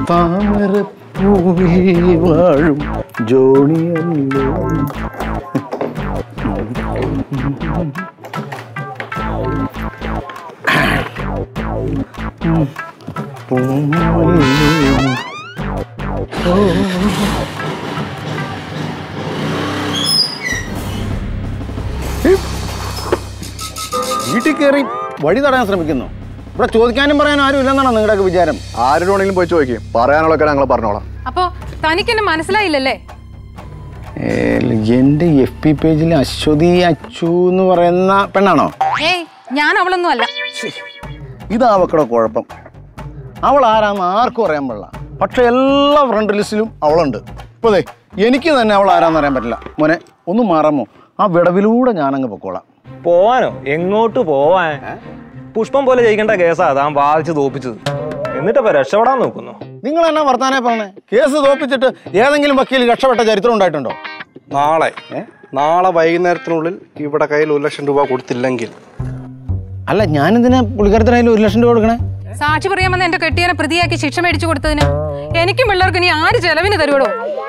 താമരപ്പൂവിൽ വാഴും ജോണിയല്ലോ വീട്ടിൽ കയറി വഴി തടയാൻ ശ്രമിക്കുന്നു ഇവിടെ ചോദിക്കാനും പറയാനും ആരും ഇല്ലെന്നാണോ നിങ്ങളുടെയൊക്കെ വിചാരം ആരോട് വേണമെങ്കിലും പോയി ചോദിക്കും പറയാനുള്ളതൊക്കെ ഞങ്ങൾ പറഞ്ഞോളാം അപ്പോ തനിക്കെന്നെ മനസ്സിലായില്ലല്ലേ ഏ, എൻ്റെ എഫ് പി പേജിൽ അശ്വതി അച്ചു എന്ന് പറയുന്ന പെണ്ണാണോ ഏയ് ഞാൻ അവളൊന്നും അല്ല ഇതാ അവക്കടെ കുഴപ്പം അവൾ ആരാന്ന് ആർക്കും അറിയാൻ പാടില്ല പക്ഷെ എല്ലാ ഫ്രണ്ട് ലിസ്റ്റിലും അവളുണ്ട് ഇപ്പൊ ദേ എനിക്ക് തന്നെ അവൾ ആരാന്ന് അറിയാൻ പറ്റില്ല മോനെ ഒന്ന് മാറാമോ ആ വിടവിലൂടെ ഞാനങ്ങ് പൊക്കോളാം പോവാനോ എങ്ങോട്ട് പോവാൻ പുഷ്പം പോലെ ജയിക്കേണ്ട കേസാ താൻ വാദിച്ച് തോപ്പിച്ചത് എന്നിട്ടിപ്പോ രക്ഷപ്പെടാൻ നോക്കുന്നു നിങ്ങൾ എന്നാ വർത്താനെ പറഞ്ഞേ കേസ് തോപ്പിച്ചിട്ട് ഏതെങ്കിലും വക്കീൽ രക്ഷപ്പെട്ട ചരിത്രം ഉണ്ടായിട്ടുണ്ടോ നാളെ നാളെ വൈകുന്നേരത്തിനുള്ളിൽ ഇവിടെ കയ്യിൽ ഒരു ലക്ഷം രൂപ കൊടുത്തില്ലെങ്കിൽ അല്ല ഞാനെന്തിനാ പുള്ളിക്കാരത്തിനായാലും ഒരു ലക്ഷം രൂപ കൊടുക്കണേ സാക്ഷി പറയാമെന്ന് എന്റെ കെട്ടിയനെ പ്രതിയാക്കി ശിക്ഷ മേടിച്ചു കൊടുത്തതിന് എനിക്കും പിള്ളേർക്ക് ഇനി ആര് ചെലവിന് തരുവടോ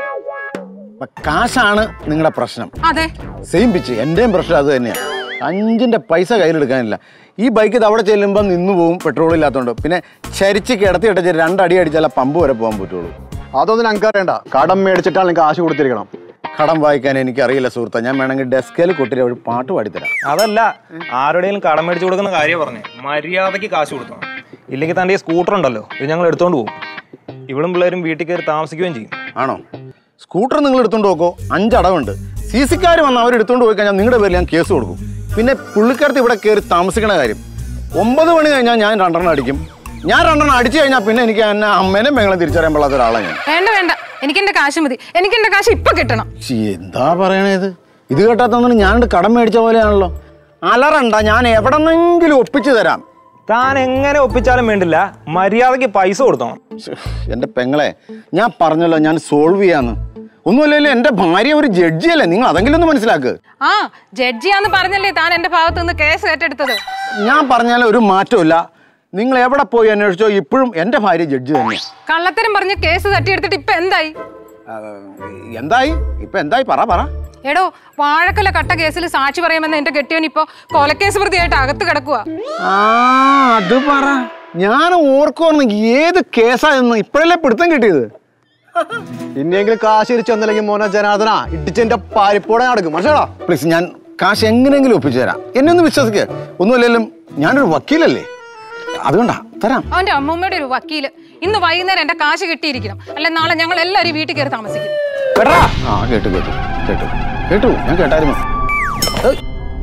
അപ്പൊ കാശാണ് നിങ്ങളുടെ പ്രശ്നം അതെ സെയിം പിച്ച് എൻ്റെയും പ്രശ്നം അത് തന്നെയാണ് അഞ്ചിൻ്റെ പൈസ കയ്യിലെടുക്കാനില്ല ഈ ബൈക്ക് ഇത് അവിടെ ചെല്ലുമ്പോൾ നിന്ന് പോവും പെട്രോൾ ഇല്ലാത്തതുകൊണ്ട് പിന്നെ ചരിച്ച് കിടത്തി ഇടച്ച് രണ്ടടി അടിച്ചാലേ പമ്പ് വരെ പോകാൻ പറ്റുള്ളൂ അതൊന്നും ഞങ്ങൾക്ക് അറിയണ്ട കടം മേടിച്ചിട്ടാണ് നിങ്ങൾക്ക് കാശ് കൊടുത്തിരിക്കണം കടം വായിക്കാൻ എനിക്കറിയില്ല സുഹൃത്തെ ഞാൻ വേണമെങ്കിൽ ഡെസ്കിൽ കൊട്ടിരി ഒരു പാട്ട് പാടിത്തരാം അതല്ല ആരുടെയും കടം മേടിച്ചു കൊടുക്കുന്ന കാര്യം പറഞ്ഞേ മര്യാദയ്ക്ക് കാശ് കൊടുക്കണം ഇല്ലെങ്കിൽ തന്റെ ഈ സ്കൂട്ടർ ഉണ്ടല്ലോ ഇത് ഞങ്ങൾ എടുത്തോണ്ട് പോകും ഇവളും പിള്ളേരും വീട്ടിൽ കയറി താമസിക്കുകയും ചെയ്യും ആണോ സ്കൂട്ടർ നിങ്ങൾ എടുത്തോണ്ട് നോക്കോ അഞ്ചടവുണ്ട് സി സിക്കാർ വന്ന് അവർ എടുത്തോണ്ട് പോയി കഴിഞ്ഞാൽ നിങ്ങളുടെ പേരിൽ ഞാൻ കേസ് കൊടുക്കും പിന്നെ പുള്ളിക്കാരത്ത് ഇവിടെ കയറി താമസിക്കണ കാര്യം ഒമ്പത് മണി കഴിഞ്ഞാൽ ഞാൻ രണ്ടെണ്ണം അടിക്കും ഞാൻ രണ്ടെണ്ണം അടിച്ചു കഴിഞ്ഞാൽ പിന്നെ എനിക്ക് എന്നെ അമ്മേനും പെങ്ങളും തിരിച്ചറിയാൻ പാടാത്ത ഒരാളാണ് ഞാൻ വേണ്ട വേണ്ട എനിക്ക് എന്റെ കാശ് മതി എനിക്ക് എന്റെ കാശ് ഇപ്പൊ കിട്ടണം ശ്ശി, എന്താ പറയണേ ഇത് ഇത് കേട്ടാത്തൊന്നും ഞാൻ കടം മേടിച്ച പോലെയാണല്ലോ അലറണ്ട ഞാൻ എവിടെന്നെങ്കിലും ഒപ്പിച്ചു തരാം താൻ എങ്ങനെ ഒപ്പിച്ചാലും വേണ്ടില്ല മര്യാദയ്ക്ക് പൈസ കൊടുത്തോണം ശ്ശ്, എൻ്റെ പെങ്ങളെ ഞാൻ പറഞ്ഞല്ലോ ഞാൻ സോൾവ് ചെയ്യാന്ന് ഒന്നുമല്ലല്ലോ എൻ്റെ ഭാര്യ ഒരു ജഡ്ജിയല്ലേ നിങ്ങൾ അതെങ്കിലും ഒന്ന് മനസ്സിലാക്ക് ആ ജഡ്ജിയാന്ന് പറഞ്ഞല്ലേ താൻ എന്റെ ഭാഗത്ത് നിന്ന് കേസ് ഏറ്റെടുത്തത് ഞാൻ പറഞ്ഞാൽ ഒരു മാറ്റമില്ല നിങ്ങൾ എവിടെ പോയി അന്വേഷിച്ചോ ഇപ്പോഴും എൻ്റെ ഭാര്യ ജഡ്ജി തന്നെയാണ് കള്ളത്തരം പറഞ്ഞ് കേസ് തട്ടിയെടുത്തിട്ട് ഇപ്പൊ എന്തായി എന്തായി ഇപ്പൊ എന്തായി പറ പറ എടോ വാഴക്കല കട്ട കേസിൽ സാക്ഷി പറയാമെന്ന് എന്റെ കെട്ടിയവൻ ഇപ്പൊ കൊലക്കേസ് പ്രതിയായിട്ട് അകത്ത് കിടക്കുക ആ അത് പറ ഞാൻ ഓർക്കുവാർന്ന് ഏത് കേസായിരുന്നു ഇപ്പോഴല്ലേ പിടുത്തം കിട്ടിയത് ഇനിയെങ്കിലും കാശ് തിരിച്ചു വന്നില്ലെങ്കിൽ മോനെ ജനാർദ്ദന ഇടിച്ചെന്റെ പാരിപ്പോടെ നടക്കും മനസ്സിലാ പ്ലീസ് ഞാൻ കാശ് എങ്ങനെയെങ്കിലും ഒപ്പിച്ചു തരാം എന്നെ ഒന്ന് വിശ്വസിക്കുക ഒന്നുമില്ലെങ്കിലും ഞാനൊരു വക്കീലല്ലേ അതുകൊണ്ടാ തരാം അവന്റെ അമ്മൂമ്മയുടെ ഒരു വക്കീല് ഇന്ന് വൈകുന്നേരം എന്റെ കാശ് കിട്ടിയിരിക്കണം അല്ലെ നാളെ ഞങ്ങൾ എല്ലാവരും വീട്ടിൽ കയറി താമസിക്കും കേട്ടാ ആ കേട്ടു കേട്ടു കേട്ടു കേട്ടു ഞാൻ കേട്ടായിരുന്നു ഏയ്.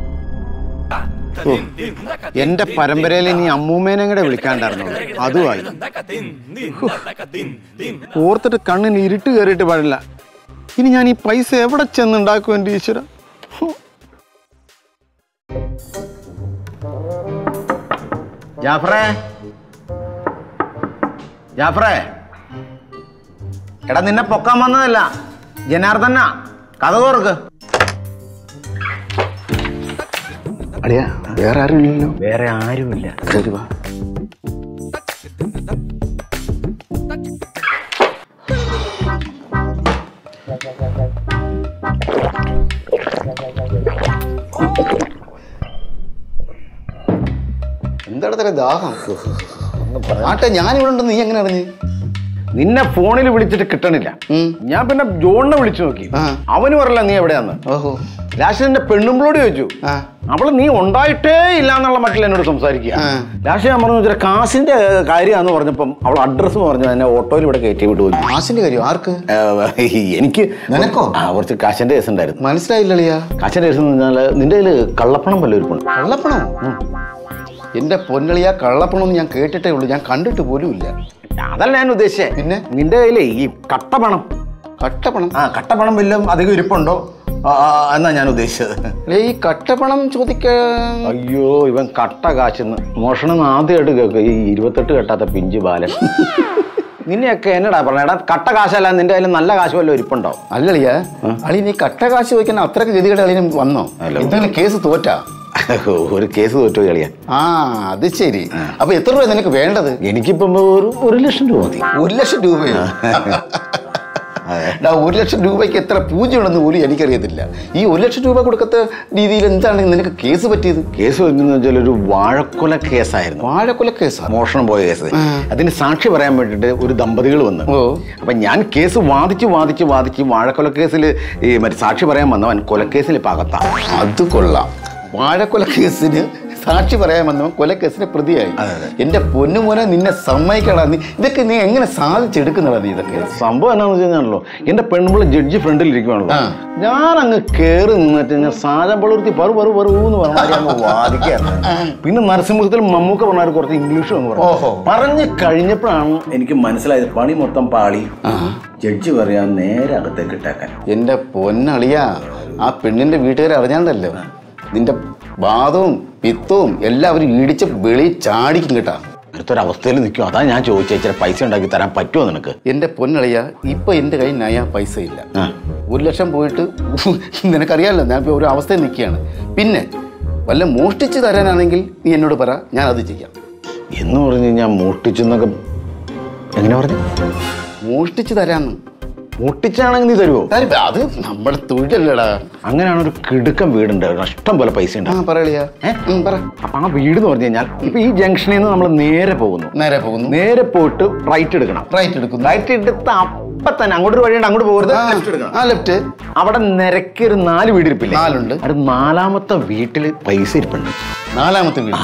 ഓ, എന്റെ പരമ്പരയിൽ ഇനി അമ്മൂമ്മേനെ കൂടെ വിളിക്കാണ്ടായിരുന്നു അതുമായി ഹോ. ഓർത്തിട്ട് കണ്ണിന് ഇരുട്ട് കയറിയിട്ട് പാടില്ല ഇനി ഞാൻ ഈ പൈസ എവിടെ ചെന്നുണ്ടാക്കും എൻ്റെ ഈശ്വര ജാഫറേ ജാഫറേ എടാ നിന്നെ പൊക്കാൻ വന്നതല്ല ജനാർദ്ദന കഥ തുറക്ക് അടിയാ വേറെ ആരും ഇല്ലല്ലോ വേറെ ആരുമില്ല ശരി വാ എന്താണ് തരം ദാഹം ആട്ടെ ഞാൻ ഇവിടെ ഉണ്ടെന്ന് നീ എങ്ങനെ അറിഞ്ഞ് നിന്നെ ഫോണിൽ വിളിച്ചിട്ട് കിട്ടണില്ല ഞാൻ പിന്നെ ജോണിനെ വിളിച്ചു നോക്കി അവന് പറയില്ല നീ എവിടെയാന്ന് ഓഹോ ലാസ്റ്റ് എന്റെ പെണ്ണുമ്പിളോട് ചോദിച്ചു അവള് നീ ഉണ്ടായിട്ടേ ഇല്ല എന്നുള്ള മട്ടിൽ എന്നോട് സംസാരിക്കുക ലാസ്റ്റ് ഞാൻ പറഞ്ഞു "ഇച്ചിരി കാശിന്റെ കാര്യമാന്ന് പറഞ്ഞപ്പം അവൾ അഡ്രസ്സ് പറഞ്ഞു എന്നെ ഓട്ടോയിൽ ഇവിടെ കയറ്റി വിട്ടു പോയി കാശിന്റെ കാര്യം ആർക്ക് എനിക്ക് നിനക്കോ? ആ കുറച്ച് കാശിന്റെ കേസ് ഉണ്ടായിരുന്നു മനസ്സിലായില്ലളിയാ കാശിന്റെ കേസ് എന്ന് പറഞ്ഞാൽ നിന്റെ കയ്യിൽ കള്ളപ്പണം വല്ല ഇരിപ്പുണ്ട് കള്ളപ്പണോ എന്റെ പൊന്നളിയ കള്ളപ്പണം ഞാൻ കേട്ടിട്ടേ ഉള്ളൂ ഞാൻ കണ്ടിട്ട് പോലും ഇല്ല അതല്ല ഞാൻ ഉദ്ദേശിച്ചേ പിന്നെ? നിന്റെ കയ്യിലേ ഈ കട്ടപ്പണം കട്ടപ്പണം ആ കട്ടപ്പണം വല്ലതും അധികം ഇരിപ്പുണ്ടോ ആ, ആ, എന്നാ ഞാൻ ഉദ്ദേശിച്ചത് അല്ലേ ഈ കട്ടപ്പണം ചോദിക്കാൻ അയ്യോ ഇവൻ കട്ട കാശെന്ന് മോഷണം ആദ്യമായിട്ട് കേൾക്കുക ഈ ഇരുപത്തെട്ട് കെട്ടാത്ത പിഞ്ച് ബാലൻ നിന്നെയൊക്കെ എന്നടാ പറഞ്ഞ എടാ കട്ട കാശല്ല നിന്റെ കയ്യിൽ നല്ല കാശ് വല്ലതും ഇരിപ്പുണ്ടാവും അല്ലളിയ അളി നീ കട്ട കാശ് ചോദിക്കാൻ അത്രക്ക് ഗതികേട് അളിനും വന്നോ അല്ല. എന്തെങ്കിലും കേസ് തോറ്റാ ഒരു കേസ് തോറ്റു കളിയാ ആ അത് ശരി അപ്പൊ എത്ര രൂപ നിനക്ക് വേണ്ടത് എനിക്കിപ്പം ഒരു ഒരു ലക്ഷം രൂപ മതി ഒരു ലക്ഷം രൂപയോ ഡാ, ഒരു ലക്ഷം രൂപയ്ക്ക് എത്ര പൂജ ഉണ്ടെന്ന് പോലും എനിക്കറിയത്തില്ല ഈ ഒരു ലക്ഷം രൂപ കൊടുക്കത്ത രീതിയിൽ എന്താണ് നിനക്ക് കേസ് പറ്റിയത് കേസ് എന്ന് വെച്ചാൽ ഒരു വാഴക്കൊല കേസായിരുന്നു വാഴക്കൊല കേസാ മോഷണം പോയ കേസ് അതിന് സാക്ഷി പറയാൻ വേണ്ടിയിട്ട് ഒരു ദമ്പതികൾ വന്നു ഓ. അപ്പൊ ഞാൻ കേസ് വാദിച്ച് വാദിച്ച് വാദിച്ച് വാഴക്കൊല കേസിൽ ഈ മറ്റേ സാക്ഷി പറയാൻ വന്നവൻ കൊലക്കേസിൽ ഇപ്പൊ അകത്താ അത് കൊള്ളാം വാഴക്കൊല കേസിന് സാക്ഷി പറയാൻ വന്നവൻ കൊലക്കേസിന് പ്രതിയായി എന്റെ പൊന്നുമോനെ നിന്നെ സമ്മതിക്കടാ നീ ഇതൊക്കെ നീ എങ്ങനെ സാധിച്ചെടുക്കുന്നടാ നീ ഇതൊക്കെ സംഭവം എന്നാന്ന് വെച്ച് കഴിഞ്ഞാണല്ലോ എന്റെ പെൺപിള്ള ജഡ്ജി ഫ്രണ്ടിൽ ഇരിക്കുവാണല്ലോ ആ. ഞാൻ അങ്ങ് കേറി നിന്നിട്ട് ഞാൻ സാജൻ പളുർത്തി പറു പറു പറു എന്ന് പറഞ്ഞാൽ അങ്ങ് വാദിക്കായിരുന്നു പിന്നെ നരസിംഹത്തിൽ മമ്മൂക്ക പറഞ്ഞ കുറച്ച് ഇംഗ്ലീഷ് എന്ന് ഓഹോ. പറഞ്ഞു പറഞ്ഞു കഴിഞ്ഞപ്പോഴാണ് എനിക്ക് മനസ്സിലായത് പണി മൊത്തം പാളി ജഡ്ജി പറയാൻ നേരെ അകത്തേക്ക് ഇട്ടേക്കാൻ എന്റെ പൊന്നളിയാ ആ പെണ്ണിന്റെ വീട്ടുകാർ അറിഞ്ഞാണ്ടല്ലോ നിന്റെ വാദവും പിത്തവും എല്ലാവരും ഇടിച്ച് വെളി ചാടിക്കും കേട്ടാ അടുത്തൊരവസ്ഥയിൽ നിൽക്കും അതാ ഞാൻ ചോദിച്ചത് ഇച്ചിരി പൈസ ഉണ്ടാക്കി തരാൻ പറ്റുമോ നിനക്ക് എന്റെ പൊന്നളിയ ഇപ്പൊ എന്റെ കയ്യിൽ നയ പൈസ ഇല്ല ആ. ഒരു ലക്ഷം പോയിട്ട് നിനക്കറിയാമല്ലോ ഞാൻ ഇപ്പൊ ഒരു അവസ്ഥയിൽ നിൽക്കുകയാണ് പിന്നെ വല്ല മോഷ്ടിച്ച് തരാനാണെങ്കിൽ നീ എന്നോട് പറ ഞാൻ അത് ചെയ്യാം എന്ന് പറഞ്ഞു കഴിഞ്ഞാൽ മോഷ്ടിച്ചു എന്നൊക്കെ എങ്ങനെ പറഞ്ഞു മോഷ്ടിച്ച് തരാന്ന് മോഷ്ടിച്ചാണെങ്കിൽ നീ തരുമോ തരും. അത് നമ്മുടെ തൊഴിലല്ലടാ അങ്ങനെയാണ് ഒരു കിടുക്കം വീടുണ്ട് ഇഷ്ടം പോലെ പൈസ ഉണ്ട് ആ പറയളിയാ ഉം, പറ അപ്പൊ ആ വീട് എന്ന് പറഞ്ഞു കഴിഞ്ഞാൽ ഇപ്പൊ ഈ ജംഗ്ഷനിൽ നിന്ന് നമ്മൾ നേരെ പോകുന്നു നേരെ പോകുന്നു നേരെ പോയിട്ട് റൈറ്റ് എടുക്കണം റൈറ്റ് എടുക്കുന്നു റൈറ്റ് എടുത്ത് അപ്പൊ തന്നെ അങ്ങോട്ട് ഒരു വഴിയുണ്ട് അങ്ങോട്ട് പോകരുത് ആ, left എടുക്കണം ആ ലെഫ്റ്റ് അവിടെ നിരക്കി ഒരു നാല് വീട് ഇരിപ്പില്ലേ നാലുണ്ട്. അവിടെ നാലാമത്തെ വീട്ടില് പൈസ ഇരിപ്പുണ്ട് നാലാമത്തെ വീട്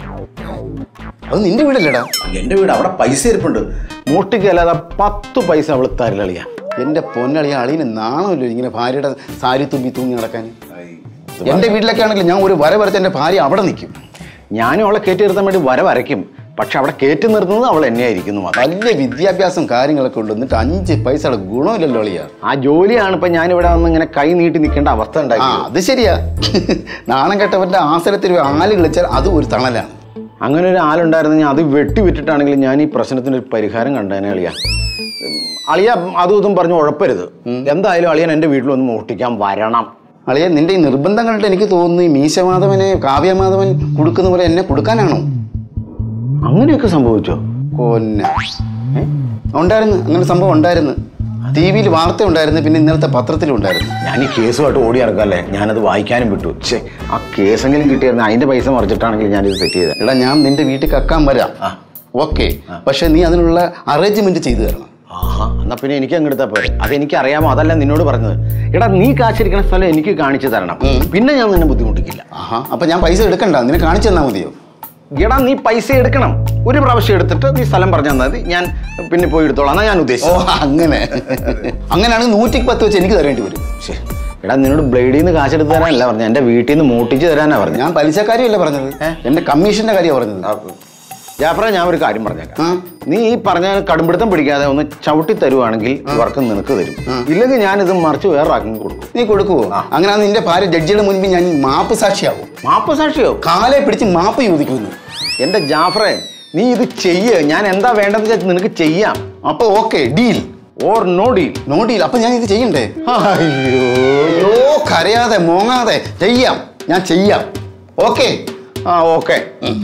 അത് നിന്റെ വീടല്ലേടാ എന്റെ വീട് അവിടെ പൈസ ഇരിപ്പുണ്ട് മോഷ്ടിക്കല്ലാതെ പത്ത് പൈസ അവള് തരലളിയ എന്റെ പൊന്നളിയ അളിന് നാണമല്ലോ ഇങ്ങനെ ഭാര്യയുടെ സാരി തുമ്പി തൂങ്ങി നടക്കാൻ എന്റെ വീട്ടിലൊക്കെ ആണെങ്കിൽ ഞാൻ ഒരു വര വരച്ച എന്റെ ഭാര്യ അവിടെ നിൽക്കും ഞാനും അവളെ കയറ്റി നിർത്താൻ വേണ്ടി വര വരയ്ക്കും പക്ഷെ അവിടെ കയറ്റി നിർത്തുന്നത് അവൾ എന്നെയായിരിക്കുന്നു മാത്രം വലിയ വിദ്യാഭ്യാസം കാര്യങ്ങളൊക്കെ ഉണ്ട് എന്നിട്ട് അഞ്ച് പൈസയുടെ ഗുണമില്ലല്ലോ അളിയ ആ ജോലിയാണ് ഇപ്പൊ ഞാൻ ഇവിടെ വന്ന് ഇങ്ങനെ കൈ നീട്ടി നിൽക്കേണ്ട അവസ്ഥ ആ ഉണ്ടാക്കി അത് ശരിയാ നാണം കെട്ടവന്റെ ആസനത്തിൽ ആല് കളിച്ചാൽ അത് ഒരു തണലാണ് അങ്ങനെ ഒരു ആളുണ്ടായിരുന്നെങ്കിൽ അത് വെട്ടി വിറ്റിട്ടാണെങ്കിലും ഞാൻ ഈ പ്രശ്നത്തിന് ഒരു പരിഹാരം കണ്ടേനെ അളിയ ഉം, അളിയ അതും ഇതും പറഞ്ഞ് ഉഴപ്പരുത് എന്തായാലും അളിയൻ എൻ്റെ വീട്ടിൽ ഒന്ന് മോഷ്ടിക്കാൻ വരണം അളിയ നിന്റെ ഈ നിർബന്ധം കണ്ടിട്ട് എനിക്ക് തോന്നുന്നു ഈ മീശമാധവനെ കാവ്യമാധവൻ കൊടുക്കുന്ന പോലെ എന്നെ കൊടുക്കാനാണോ അങ്ങനെയൊക്കെ സംഭവിച്ചോ കൊന്ന ഏ? ഉണ്ടായിരുന്നു അങ്ങനെ സംഭവം ഉണ്ടായിരുന്നു ടി വിയിൽ വാർത്ത ഉണ്ടായിരുന്നു പിന്നെ ഇന്നലത്തെ പത്രത്തിലും ഉണ്ടായിരുന്നു ഞാൻ ഈ കേസുമായിട്ട് ഓടി ഇറക്കല്ലേ ഞാനത് വായിക്കാനും വിട്ടു ഛേ ആ കേസെങ്കിലും കിട്ടിയായിരുന്നു അതിന്റെ പൈസ മറിച്ചിട്ടാണെങ്കിൽ ഞാനിത് സെറ്റ് ചെയ്തത് എടാ ഞാൻ നിന്റെ വീട്ടിൽ കക്കാൻ വരാം ഓക്കെ പക്ഷെ നീ അതിനുള്ള അറേഞ്ച്മെന്റ് ചെയ്തു തരണം ആഹാ എന്നാ പിന്നെ എനിക്ക് അങ്ങ് എടുത്താൽ പോരെ അതെനിക്ക് അറിയാമോ അതല്ല നിന്നോട് പറഞ്ഞത് എടാ നീ കാശിരിക്കുന്ന സ്ഥലം എനിക്ക് കാണിച്ചു തരണം പിന്നെ ഞാൻ നിന്നെ ബുദ്ധിമുട്ടിക്കില്ല ആഹാ അപ്പൊ ഞാൻ പൈസ എടുക്കണ്ട നിന്നെ കാണിച്ചു തന്നാ മതിയോ എടാ നീ പൈസ എടുക്കണം ഒരു പ്രാവശ്യം എടുത്തിട്ട് നീ സ്ഥലം പറഞ്ഞാൽ മതി ഞാൻ പിന്നെ പോയി എടുത്തോളാം എന്നാ ഞാൻ ഓ ഉദ്ദേശിച്ചത് അങ്ങനെ അങ്ങനെയാണെങ്കിൽ നൂറ്റിക്ക് പത്ത് വെച്ച് എനിക്ക് തരേണ്ടി വരും ശ്ശേ, എടാ നിന്നോട് ബ്ലേഡിൽ നിന്ന് കാശെടുത്ത് തരാനല്ല പറഞ്ഞു എൻ്റെ വീട്ടിൽ നിന്ന് മൂട്ടിച്ച് തരാനാ പറഞ്ഞു ഞാൻ പലിശക്കാരിയല്ല പറഞ്ഞത് എന്റെ കമ്മീഷന്റെ കാര്യമാണ് പറഞ്ഞത് ജാഫറ ഞാൻ ഒരു കാര്യം പറഞ്ഞേക്കാം ആ. നീ ഈ പറഞ്ഞ കടുംപിടുത്തം പിടിക്കാതെ ഒന്ന് ചവിട്ടി തരുവാണെങ്കിൽ വർക്ക് നിനക്ക് തരും ഇല്ലെങ്കിൽ ഞാനിത് മറിച്ച് വേറെ ആക്കി കൊടുക്കും നീ കൊടുക്കുവോ അങ്ങനെ നിന്റെ ഭാര്യ ജഡ്ജിയുടെ മുൻപിൽ ഞാൻ മാപ്പ് സാക്ഷിയാവും മാപ്പ് സാക്ഷിയോ കാലെ പിടിച്ച് മാപ്പ് ചോദിക്കുന്നു എന്റെ ജാഫറെ നീ ഇത് ചെയ്യ് ഞാൻ എന്താ വേണ്ടതെന്ന് വെച്ചാൽ നിനക്ക് ചെയ്യാം അപ്പൊ okay deal or no deal no deal അപ്പൊ ഞാൻ ഇത് ചെയ്യണ്ടേ അയ്യോ അയ്യോ കരയാതെ മോങ്ങാതെ ചെയ്യാം ഞാൻ ചെയ്യാം ഓക്കെ ആ ഓക്കെ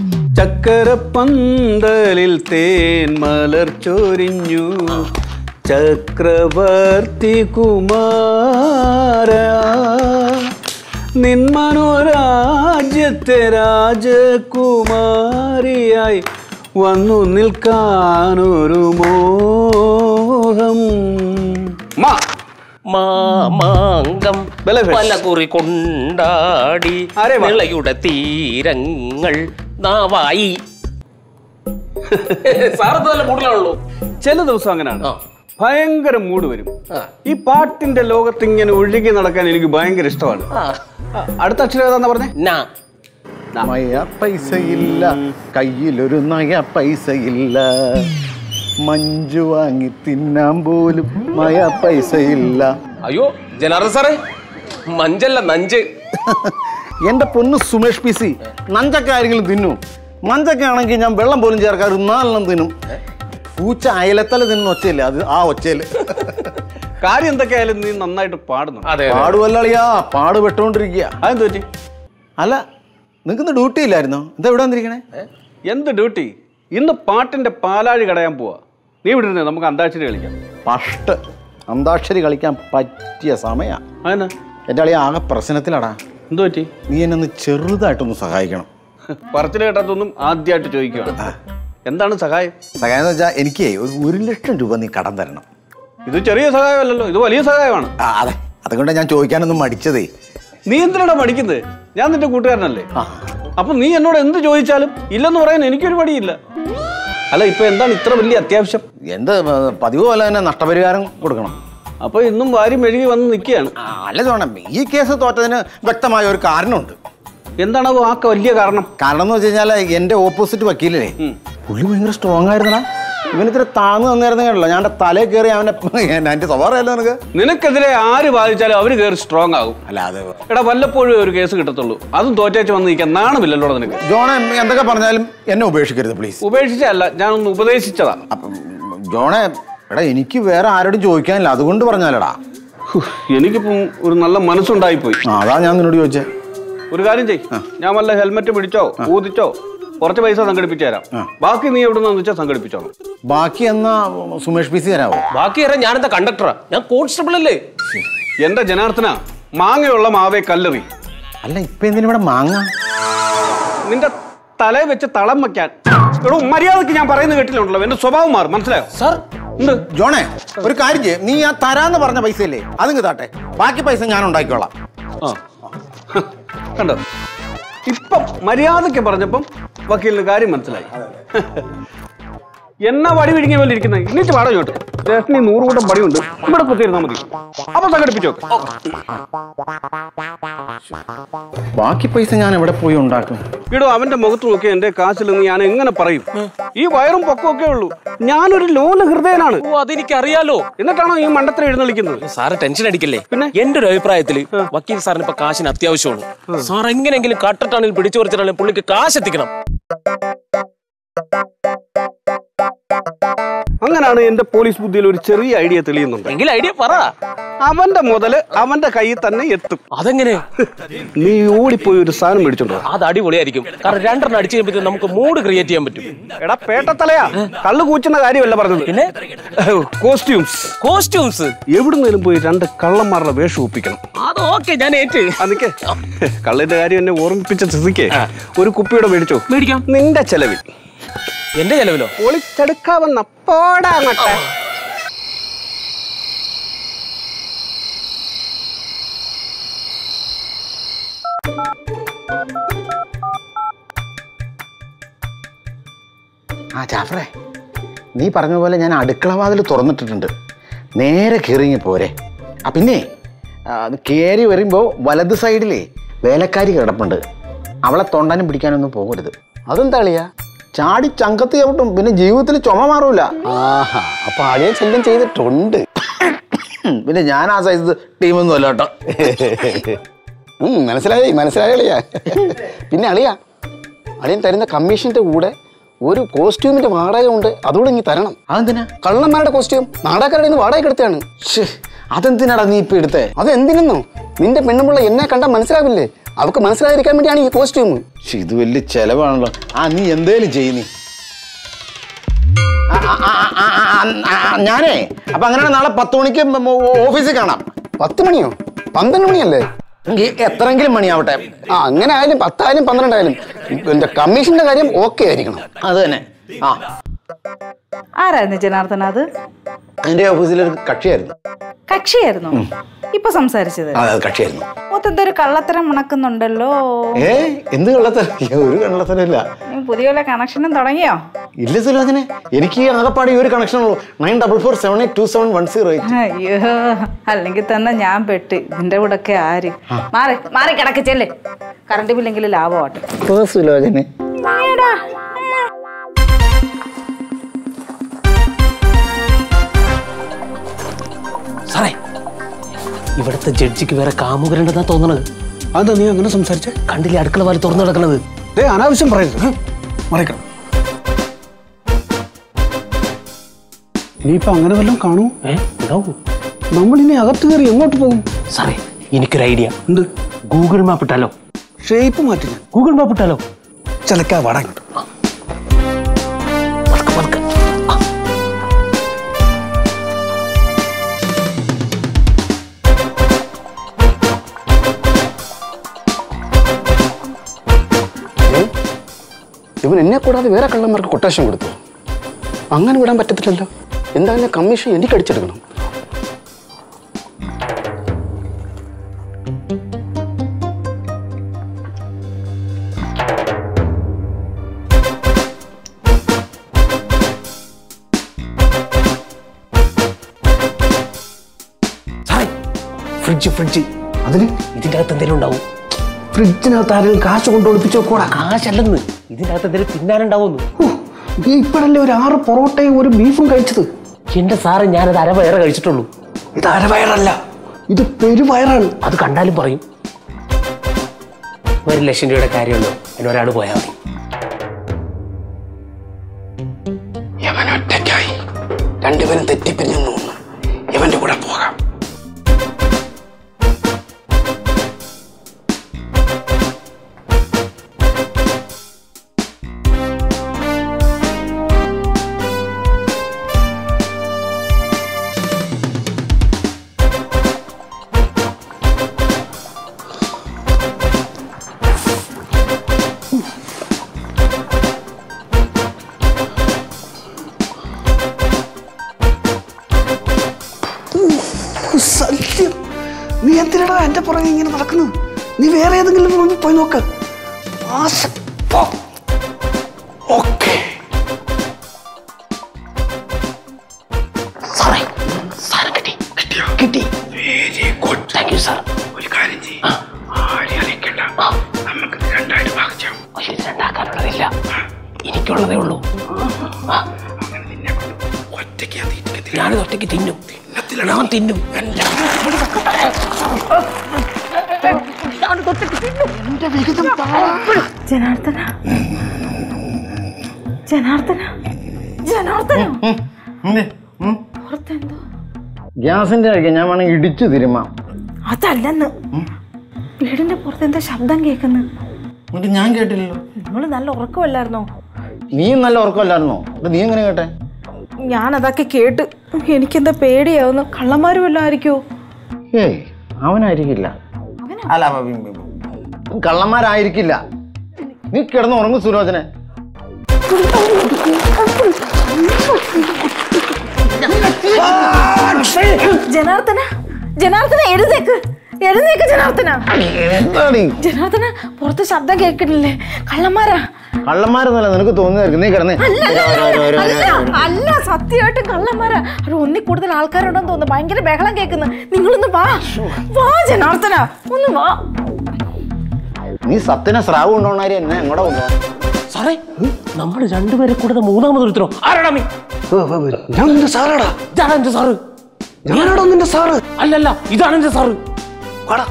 ചക്കരപ്പന്തലിൽ തേൻ മലർ ചൊരിഞ്ഞു ചക്രവർത്തി കുമാര നിന്മനോരാജ്യത്തെ രാജകുമാരിയായി വന്നു നിൽക്കാനൊരു മോഹം മാ മാമാങ്കം ബലേ ഫെഷ്. പലകുറി കൊണ്ടാടി ആരെ വാ? നിളയുടെ തീരങ്ങൾ നാവായി സാറത്ത് നല്ല കൂടുതലാണല്ലോ ചില ദിവസം അങ്ങനെയാണ് ആ. ഭയങ്കര മൂഡ് വരും ആ. ഈ പാട്ടിന്റെ ലോകത്ത് ഇങ്ങനെ ഒഴുകി നടക്കാൻ എനിക്ക് ഭയങ്കര ഇഷ്ടമാണ് ആ. ആ, അടുത്ത അക്ഷരം ഏതാന്നാ പറഞ്ഞേ നാ നയ പൈസയില്ല കയ്യിലൊരു നയ പൈസയില്ല മഞ്ജു വാങ്ങി തിന്നാൻ പോലും നയ പൈസയില്ല അയ്യോ ജനാർദ്ദൻ സാറേ മഞ്ചല്ല നഞ്ച് എന്റെ പൊന്ന് സുമേഷ് പി സി നഞ്ചൊക്കെ ആരെങ്കിലും തിന്നു മഞ്ചൊക്കെ ആണെങ്കിൽ ഞാൻ വെള്ളം പോലും ചേർക്കാറ് നാലെണ്ണം തിന്നും പൂച്ച അയലത്തല തിന്നുന്ന ഒച്ചയില്ല അത് ആ ഒച്ചയില് കാര്യം എന്തൊക്കെയായാലും നീ നന്നായിട്ട് പാടുന്നു അതെ പാടുവല്ലളിയാ പാട് പെട്ടോണ്ടിരിക്കുക അതെന്ത് പറ്റി അല്ല നിങ്ങൾക്ക് ഇന്ന് ഡ്യൂട്ടി ഇല്ലായിരുന്നോ എന്താ ഇവിടെ വന്നിരിക്കണേ എന്ത് ഡ്യൂട്ടി ഇന്ന് പാട്ടിന്റെ പാലാഴി കടയാൻ പോവാ നീ വിട്ടിരുന്നേ നമുക്ക് അന്താക്ഷരി കളിക്കാം പഷ്ട് അന്താക്ഷരി കളിക്കാൻ പറ്റിയ സമയാ അതെന്നാ എൻ്റെ അളിയ ആകെ പ്രശ്നത്തിലാടാ എന്തു പറ്റി നീ എന്നെ ഒന്ന് ചെറുതായിട്ടൊന്ന് സഹായിക്കണം പറച്ചിൽ കേട്ടാത്തൊന്നും ആദ്യമായിട്ട് ചോദിക്കുകയാണ് എന്താണ് സഹായം സഹായം എന്ന് വെച്ചാൽ എനിക്ക് ഒരു ഒരു ലക്ഷം രൂപ നീ കടം തരണം ഇത് ചെറിയ സഹായമല്ലല്ലോ ഇത് വലിയ സഹായമാണ് ആ അതെ അതുകൊണ്ട് ഞാൻ ചോദിക്കാനൊന്നും മടിച്ചതേ നീ എന്തിനാണ് പഠിക്കുന്നത് ഞാൻ നിന്റെ കൂട്ടുകാരനല്ലേ അപ്പൊ നീ എന്നോട് എന്ത് ചോദിച്ചാലും ഇല്ലെന്ന് പറയാൻ എനിക്കൊരു മടിയില്ല അല്ല ഇപ്പൊ എന്താണ് ഇത്ര വലിയ അത്യാവശ്യം എന്ത് പതിവ് പോലെ തന്നെ നഷ്ടപരിഹാരം കൊടുക്കണം അപ്പൊ ഇന്നും വാരി മെഴുകി വന്ന് നിൽക്കുകയാണ് ആ, അല്ല ചോണം ഈ കേസ് തോറ്റതിന് വ്യക്തമായ ഒരു കാരണമുണ്ട് എന്താണ് അത് ആ വലിയ കാരണം കാരണം എന്ന് വെച്ച് കഴിഞ്ഞാൽ എൻ്റെ ഓപ്പോസിറ്റ് വക്കീലേ പുള്ളി ഭയങ്കര സ്ട്രോങ് ആയിരുന്നടാ ഇവനിത്ര താന്ന് തന്നിരുന്നില്ല ഞാൻ എൻ്റെ തലയിൽ കയറി അവനെ എൻ്റെ സ്വഭാവം അല്ല നിനക്ക് നിനക്കെതിരെ ആര് ബാധിച്ചാലും അവര് കയറി സ്ട്രോങ് ആകും അല്ല അത് എടാ വല്ലപ്പോഴും ഒരു കേസ് കിട്ടത്തുള്ളൂ അതും തോറ്റേച്ച് വന്ന് നിൽക്കാൻ നാണമില്ലല്ലോ നിനക്ക് ജോണെ എന്തൊക്കെ പറഞ്ഞാലും എന്നെ ഉപേക്ഷിക്കരുത് പ്ലീസ് ഉപേക്ഷിച്ചല്ല ഞാനൊന്ന് ഉപദേശിച്ചതാ അപ്പം ജോണെ എടാ എനിക്ക് വേറെ ആരോടും ചോദിക്കാനില്ല അതുകൊണ്ട് പറഞ്ഞാലടാ ഹു, എനിക്കിപ്പം ഒരു നല്ല മനസ്സുണ്ടായിപ്പോയി ആ അതാ ഞാൻ നിന്നോട് ചോദിച്ചേ ഒരു കാര്യം ചെയ് ഞാൻ വല്ല ഹെൽമെറ്റ് പിടിച്ചോ ഊതിച്ചോ കുറച്ച് പൈസ സംഘടിപ്പിച്ചു തരാം ബാക്കി നീ എവിടെ നിന്ന് വെച്ചാൽ സംഘടിപ്പിച്ചോളാം ബാക്കി എന്നാ സുമേഷ് പി സി തരാവോ ബാക്കി അറിയാം ഞാനെന്താ കണ്ടക്ടറാ ഞാൻ കോൺസ്റ്റബിൾ അല്ലേ എന്റെ ജനാർദ്ദന മാങ്ങയുള്ള മാവേ കല്ലെറി അല്ല ഇപ്പൊ എന്തിനാ ഇവിടെ മാങ്ങ നിന്റെ തലയിൽ വെച്ച് തളം വെക്കാൻ എടോ മര്യാദക്ക് ഞാൻ പറയുന്ന കേട്ടില്ലുണ്ടല്ലോ എന്റെ സ്വഭാവം മാറും മനസ്സിലായോ സാർ എന്ത് ജോണേ ഒരു കാര്യം ചെയ്യ് നീ ആ തരാന്ന് പറഞ്ഞ പൈസ ഇല്ലേ അതിങ്ങ് താട്ടെ ബാക്കി പൈസ ഞാൻ ഉണ്ടാക്കിക്കോളാം ആ കണ്ടോ ഇപ്പം മര്യാദക്ക് പറഞ്ഞപ്പം വക്കീലിന് കാര്യം മനസ്സിലായി എന്നാ വടി വിഴുങ്ങിയ പോലെ ഇരിക്കുന്നത് എന്നിട്ട് പാടാ ഇങ്ങോട്ട് സ്റ്റേഷനിൽ നൂറ് കൂട്ടം പടിയുണ്ട് ഇവിടെ കുത്തിയിരുന്നാ മതി അപ്പൊ സംഘടിപ്പിച്ചു നോക്ക് ബാക്കി പൈസ ഞാൻ എവിടെ പോയി ഉണ്ടാക്കും ഇടോ അവന്റെ മുഖത്ത് നോക്കി എന്റെ കാശിലെന്ന് ഞാൻ എങ്ങനെ പറയും ഈ വയറും പൊക്കമൊക്കെ ഉള്ളൂ ഞാനൊരു ലോല ഹൃദയനാണ് ഓ അതെനിക്ക് അറിയാലോ എന്നിട്ടാണോ ഈ മണ്ടത്തിൽ എഴുന്നള്ളിക്കുന്നത് സാറ് ടെൻഷൻ അടിക്കല്ലേ പിന്നെ? എന്റെ ഒരു അഭിപ്രായത്തിൽ വക്കീൽ സാറിന് ഇപ്പൊ കാശിന് അത്യാവശ്യമാണ് സാർ എങ്ങനെയെങ്കിലും കട്ടിട്ടാണെങ്കിൽ പിടിച്ചു പറിച്ചിട്ടാണെങ്കിൽ പുള്ളിക്ക് കാശ് എത്തിക്കണം അങ്ങനാണ് എന്റെ പോലീസ് ബുദ്ധിയിൽ ഒരു ചെറിയ ഐഡിയ തെളിയുന്നുണ്ട് എങ്കിൽ ഐഡിയ പറ അവന്റെ മുതല് അവന്റെ കയ്യിൽ തന്നെ എത്തും അതെങ്ങനെ നീ ഓടിപ്പോയി ഒരു സാധനം മേടിച്ചോണ്ടോ അത് അടിപൊളിയായിരിക്കും കാരണം രണ്ടെണ്ണം അടിച്ചു കഴിയുമ്പോൾ നമുക്ക് മൂഡ് ക്രിയേറ്റ് ചെയ്യാൻ പറ്റും എടാ പേട്ടത്തലയാ കള്ളു കൂച്ചുന്ന കാര്യമല്ല പറഞ്ഞത് പിന്നെ കോസ്റ്റ്യൂംസ് കോസ്റ്റ്യൂംസ് എവിടുന്നേലും പോയി രണ്ട് കള്ളന്മാരുടെ വേഷം ഒപ്പിക്കണം അത് ഓക്കെ ഞാൻ ഏറ്റ് അതൊക്കെ കള്ളിന്റെ കാര്യം എന്നെ ഓർമ്മിപ്പിച്ച സ്ഥിതിക്ക് ഒരു കുപ്പിയുടെ മേടിച്ചോ മേടിക്കാം നിന്റെ ചെലവിൽ എന്റെ ചെലവിലോ ഒളിച്ചെടുക്കാവുന്ന പോടാ അങ്ങോട്ട് ആ ജാഫറേ നീ പറഞ്ഞ പോലെ ഞാൻ അടുക്കള വാതിൽ തുറന്നിട്ടിട്ടുണ്ട് നേരെ കയറിങ്ങി പോരെ ആ പിന്നെ ആ, അത് കയറി വരുമ്പോൾ വലത് സൈഡിലേ വേലക്കാരി കിടപ്പുണ്ട് അവളെ തൊണ്ടാനും പിടിക്കാനൊന്നും പോകരുത് അതെന്താ അളിയാ ചാടി ചങ്കത്ത് ചവിട്ടും പിന്നെ ജീവിതത്തിൽ ചുമ മാറൂല ആഹാ അപ്പൊ അളിയൻ ശല്യം ചെയ്തിട്ടുണ്ട് പിന്നെ ഞാൻ ആ സൈസ് ടീമൊന്നും അല്ല കേട്ടോ ഉം, മനസ്സിലായി മനസ്സിലായി അളിയ പിന്നെ അളിയ അളിയൻ തരുന്ന കമ്മീഷന്റെ കൂടെ ഒരു കോസ്റ്റ്യൂമിന്റെ വാടക ഉണ്ട് അതുകൂടെ ഇനി തരണം അതെന്തിനാ കള്ളന്മാരുടെ കോസ്റ്റ്യൂം നാടകക്കാരുടെ നിന്ന് വാടക എടുത്താണ് ശ്ശേ, അതെന്തിനാടാ നീ ഇപ്പൊ എടുത്തേ അത് എന്തിനെന്നോ നിന്റെ പെണ്ണുമുള്ള എന്നെ കണ്ടാൽ മനസ്സിലാവില്ലേ അവക്ക് മനസ്സിലാതിരിക്കാൻ വേണ്ടിയാണ് ഈ കോസ്റ്റ്യൂം ശ്ശെ, ഇത് വലിയ ചെലവാണല്ലോ ആ നീ എന്തേലും ചെയ്യ് നീ ആ, ആ, ആ, ആ, ആ, ആ, ആ, ഞാനേ അപ്പൊ അങ്ങനെ നാളെ പത്ത് മണിക്ക് മ- മ- ഓഫീസിൽ കാണാം പത്ത് മണിയോ പന്ത്രണ്ട് മണിയല്ലേ എങ്കി എത്രയെങ്കിലും മണിയാവട്ടെ ആ അങ്ങനെ ആയാലും പത്തായാലും പന്ത്രണ്ടായാലും എന്റെ കമ്മീഷന്റെ കാര്യം ഓക്കെ ആയിരിക്കണം അത് തന്നെ ആ ആരായിരുന്നു ജനാർദ്ദന അത് എന്റെ ഓഫീസിലൊരു കക്ഷിയായിരുന്നു കക്ഷിയായിരുന്നു ഇപ്പൊ സംസാരിച്ചത് അതെ അത് കക്ഷിയായിരുന്നു മൊത്തത്തിൽ ഒരു കള്ളത്തരം മുണക്കുന്നുണ്ടല്ലോ ഏ എന്ത് കള്ളത്തരം ഏ, ഒരു കള്ളത്തരമില്ല നീ പുതിയ വല്ല കണക്ഷനും തുടങ്ങിയോ ഇല്ല സുലോചനെ എനിക്ക് ഈ ആകപ്പാട് ഈ ഒരു കണക്ഷൻ ഉള്ളൂ nine double four seven eight two seven one zero eight അയ്യോ അല്ലെങ്കിൽ തന്നെ ഞാൻ പെട്ട് ഇതിന്റെ കൂടെ ഒക്കെ ആര് മാറി മാറി കിടക്ക് ചെല്ല് കറണ്ട് ബില്ലെങ്കിലും ലാഭമാട്ടെ ഓ സുലോചനെ ഏടാ. സാറേ ഇവിടുത്തെ ജഡ്ജിക്ക് വേറെ കാമുകരുണ്ടെന്നാ തോന്നണത് അതെന്താ നീ അങ്ങനെ സംസാരിച്ചേ കണ്ടില്ലേ അടുക്കള വാല് തുറന്നു കിടക്കണത് ദേ അനാവശ്യം പറയരുത് മറിക്കണം ഇനിയിപ്പോ അങ്ങനെ വല്ലതും കാണൂ ഏ ഉണ്ടാവും നമ്മൾ ഇനി അകത്ത് കയറി എങ്ങോട്ട് പോകും സാറേ എനിക്കൊരു ഐഡിയ എന്ത് ഗൂഗിൾ മാപ്പ് ഇട്ടാലോ ഷേപ്പ് മാറ്റി ഞാൻ ഗൂഗിൾ മാപ്പ് ഇട്ടാലോ ചിലക്കാ വടങ്ങ ഇവൻ എന്നെ കൂടാതെ വേറെ കള്ളന്മാർക്ക് കൊട്ടേഷൻ കൊടുത്തു അങ്ങനെ വിടാൻ പറ്റത്തില്ലല്ലോ എന്തായാലും കമ്മീഷൻ എനിക്ക് അടിച്ചെടുക്കണം സാറേ ഫ്രിഡ്ജ് ഫ്രിഡ്ജ് അതിന് ഇതിന്റെ അകത്ത് എന്തെങ്കിലും ഉണ്ടാവും ഫ്രിഡ്ജിനകത്ത് ആരെങ്കിലും കാശ് കൊണ്ട് ഒളിപ്പിച്ച് വെക്കോടാ കാശല്ലെന്ന് ഇതിന്റെ അകത്ത് എന്തെങ്കിലും തിന്നാനുണ്ടാവുന്നു നീ ഇപ്പോഴല്ലേ ഒരു ആറ് പൊറോട്ടയും ഒരു ബീഫും കഴിച്ചത് എന്റെ സാറ് ഞാനത് അരവയറെ കഴിച്ചിട്ടുള്ളൂ ഇത് അരവയറല്ല ഇത് പെരുവയറാണ് അത് കണ്ടാലും പറയും ഒരു ലക്ഷം രൂപയുടെ കാര്യമുള്ളൂ എന്നെ ഒരാൾ പോയാൽ മതി യവൻ ഒറ്റയ്ക്കായി രണ്ടുപേരും തെറ്റിപ്പിരിഞ്ഞെന്ന് തോന്നുന്നു യവന്റെ കൂടെ പോകാം സത്യം നീ എന്തിനാടാ എന്റെ പുറകെ ഇങ്ങനെ നടക്കുന്നത് നീ വേറെ ഏതെങ്കിലും റൂമിൽ പോയി നോക്ക് ഓക്കെ സാറേ സാറ് കിട്ടി കിട്ടി very good thank you sir ഒരു കാര്യം ചെയ്യും ആരെയും അറിയിക്കണ്ട നമുക്ക് രണ്ടായിട്ട് ഭാഗിച്ചാവും പക്ഷേ ഇത് രണ്ടാക്കാനുള്ളതില്ല എനിക്കുള്ളതേ ഉള്ളൂ അങ്ങനെ നിന്നെ കൊണ്ട് ഒറ്റയ്ക്ക് ഞാൻ തീറ്റിക്കത്തില്ല ഞാനിത് ഒറ്റയ്ക്ക് തിന്നും ഞാൻ തിന്നും ജനാർദ്ദന ജനാർദ്ദന ജനാർദ്ദന പുറത്തെന്തോ ഗ്യാസിന്റെ കഴിക്കാൻ ഞാൻ വേണമെങ്കിൽ ഇടിച്ചു തിരുമാം അതല്ലെന്ന് വീടിന്റെ പുറത്ത് എന്താ ശബ്ദം കേൾക്കുന്നു എന്നിട്ട് ഞാൻ കേട്ടില്ലല്ലോ നിങ്ങൾ നല്ല ഉറക്കമല്ലായിരുന്നോ നീയും നല്ല ഉറക്കമല്ലായിരുന്നോ അപ്പൊ നീ എങ്ങനെ കേട്ടെ ഞാൻ അതൊക്കെ കേട്ട് എനിക്കെന്താ പേടിയാവുന്നു കള്ളന്മാരും വല്ലതും ആയിരിക്കുമോ ഏയ് അവനായിരിക്കില്ല അല്ല അവ- കള്ളന്മാരായിരിക്കില്ല നീ കിടന്ന് ഉറങ്ങും സുലോചനെ ജനാർദ്ദന ജനാർദ്ദന എഴുന്നേക്ക് എഴുന്നേക്ക് ജനാർദ്ദന എന്താടി ജനാർദ്ദന പുറത്ത് ശബ്ദം കേൾക്കണില്ലേ കള്ളന്മാരാ കള്ളന്മാരെന്നല്ല നിനക്ക് തോന്നുന്നതായിരിക്കും നീ കിടന്ന് അല്ല അല്ല, അല്ല, അല്ല അല്ല സത്യമായിട്ടും കള്ളന്മാരാ അവിടെ ഒന്നിൽ കൂടുതൽ ആൾക്കാരുണ്ടെന്ന് തോന്നുന്നു ഭയങ്കര ബഹളം കേൾക്കുന്നു നിങ്ങളൊന്ന് വാ വാ ജനാർദ്ദന ഒന്ന് വാ നീ സത്യനെ സ്രാവ് കൊണ്ടോണാരി എന്നെ എങ്ങോടെ കൊണ്ടുപോകാൻ സാറേ നമ്മൾ രണ്ടുപേരെ കൂടെ മൂന്നാമത് ഒരുത്തരോ ആരാടാ മീ ഞാൻ നിന്റെ സാറാടാ ഇതാണ് എന്റെ സാറ് ഞാനാടാ നിന്റെ സാറ് അല്ലല്ല ഇതാണ് എന്റെ സാറ് വാടാ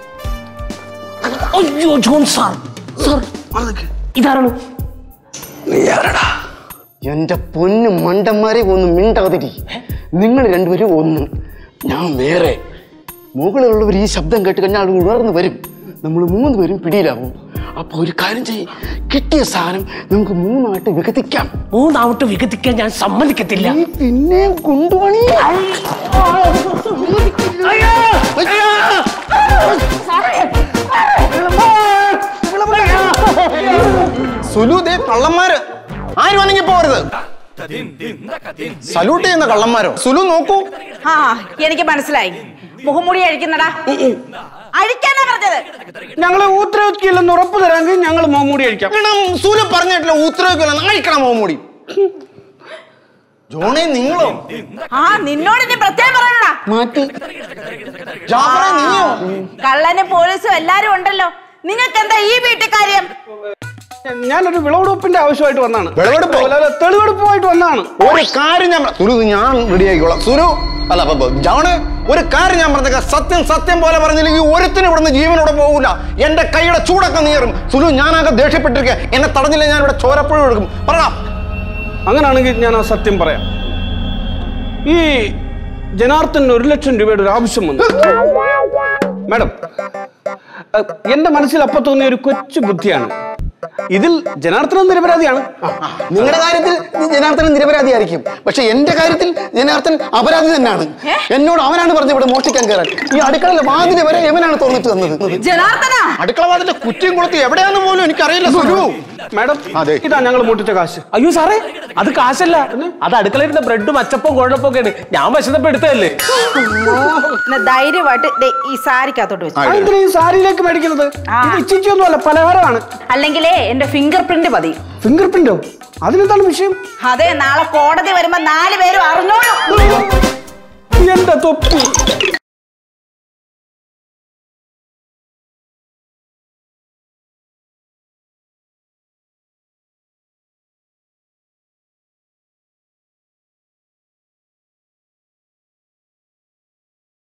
അയ്യോ ജോൺ സാർ സാർ ഇതാരാണ് നീ ആരടാ എന്റെ പൊന്നു മണ്ടന്മാരെ ഒന്ന് മിണ്ടാതിരി നിങ്ങൾ രണ്ടുപേരും ഒന്ന് ഞാൻ വേറെ മുകളിലുള്ളവർ ഈ ശബ്ദം കേട്ട് കഴിഞ്ഞാൽ അത് ഉണർന്നു വരും നമ്മൾ മൂന്ന് പേരും പിടിയിലാവും അപ്പൊ ഒരു കാര്യം ചെയ്യും കിട്ടിയ സാധനം നമുക്ക് മൂന്നായിട്ട് വികസിക്കാം മൂന്നാവട്ട് വികസിക്കാൻ ഞാൻ സമ്മതിക്കത്തില്ല നീ പിന്നെ കൊണ്ടുപോണി സുലു ദേ കള്ളന്മാര് ആര് വേണമെങ്കിൽ പോരുത് സല്യൂട്ട് ചെയ്യുന്ന കള്ളന്മാരോ സുലു നോക്കൂ ആ എനിക്ക് മനസ്സിലായി മുഖംമൂടി അഴിക്കുന്നടാ അഴിക്കാനാ പറഞ്ഞത് ഞങ്ങള് ഊത്രവെക്കില്ലെന്ന് ഉറപ്പ് തരാമെങ്കിൽ ഞങ്ങൾ മോമൂടി കഴിക്കാം എടാ, സുലു പറഞ്ഞിട്ടില്ല ഉത്തരവില്ല നായിക്കണം മോമൂടി ജോണേ നിങ്ങളോ ആ നിന്നോട് ഇനി പ്രത്യേകം പറയണടാ മാറ്റി ജാഫറെ നീയോ കള്ളനും പോലീസും എല്ലാരും ഉണ്ടല്ലോ നിങ്ങൾക്ക് എന്താ ഈ വീട്ടിൽ കാര്യം ഞാനൊരു വിളവെടുപ്പിന്റെ ആവശ്യമായിട്ട് വന്നാണ് വിളവെടുപ്പോ? തെളിവെടുപ്പുമായിട്ട് വന്നാണ് ഒരു കാര്യം ഞാൻ പറ- സുലു ഇത് ഞാൻ റെഡി ആയിക്കോളാം സുലു അല്ല അപ്പൊ ജോണ് ഒരു കാര്യം ഞാൻ പറഞ്ഞേക്കാം സത്യം സത്യം പോലെ പറഞ്ഞില്ലെങ്കിൽ ഒരുത്തിനും ഇവിടുന്ന് ജീവനോടെ പോകൂല എന്റെ കൈയുടെ ചൂടൊക്കെ നീറും സുലു ഞാനാകെ ദേഷ്യപ്പെട്ടിരിക്കുക എന്നെ തടഞ്ഞില്ല ഞാൻ ഇവിടെ ചോരപ്പുഴ എടുക്കും പറ അങ്ങനെയാണെങ്കിൽ ഞാൻ ആ സത്യം പറയാം ഈ ജനാർദ്ദന് ഒരു ലക്ഷം രൂപയുടെ ഒരു ആവശ്യം വന്നു മാഡം അഹ്, എന്റെ മനസ്സിൽ അപ്പൊ തോന്നിയ ഒരു കൊച്ചു ബുദ്ധിയാണ് ഇതിൽ ജനാർദ്ദനം നിരപരാധിയാണ് നിങ്ങളുടെ കാര്യത്തിൽ നീ ജനാർദ്ദനൻ നിരപരാധിയായിരിക്കും പക്ഷെ എന്റെ കാര്യത്തിൽ ജനാർദ്ദൻ അപരാധി തന്നെയാണ് എന്നോട് അവനാണ് പറഞ്ഞത് ഇവിടെ മോഷ്ടിക്കാൻ കയറാൻ ഈ അടുക്കളയിലെ വാതില് വരെ എവനാണ് തുറന്നിട്ട് തന്നത് ജനാർദ്ദന അടുക്കള വാതിന്റെ കുറ്റിയും കുളത്തി എവിടെയാണെന്ന് പോലും എനിക്കറിയില്ല സുരു മാഡം അതെ. ഇതാ ഞങ്ങൾ മൂട്ടിച്ച കാശ് അയ്യോ സാറേ അത് കാശല്ല അത് അടുക്കളയിരുന്ന ബ്രെഡും അച്ചപ്പവും കുഴപ്പമൊക്കെയാണ് ഞാൻ വിശന്നപ്പോ എടുത്തതല്ലേ എന്നാ ധൈര്യമായിട്ട് ദേ ഈ സാരിക്കകത്തോട്ട് വെച്ചു അതെന്തിനാ ഈ സാരിയിലേക്ക് മേടിക്കുന്നത് ഇത് ഇച്ചിച്ചൊന്നും അല്ല പലഹാരമാണ് അല്ലെങ്കിലേ എന്റെ ഫിംഗർ പ്രിന്റ് മതി ഫിംഗർ പ്രിന്റോ അതിനെന്താണ് വിഷയം അതെ നാളെ കോടതി വരുമ്പോ നാല് പേരും അറിഞ്ഞോളൂ എന്റെ തൊപ്പി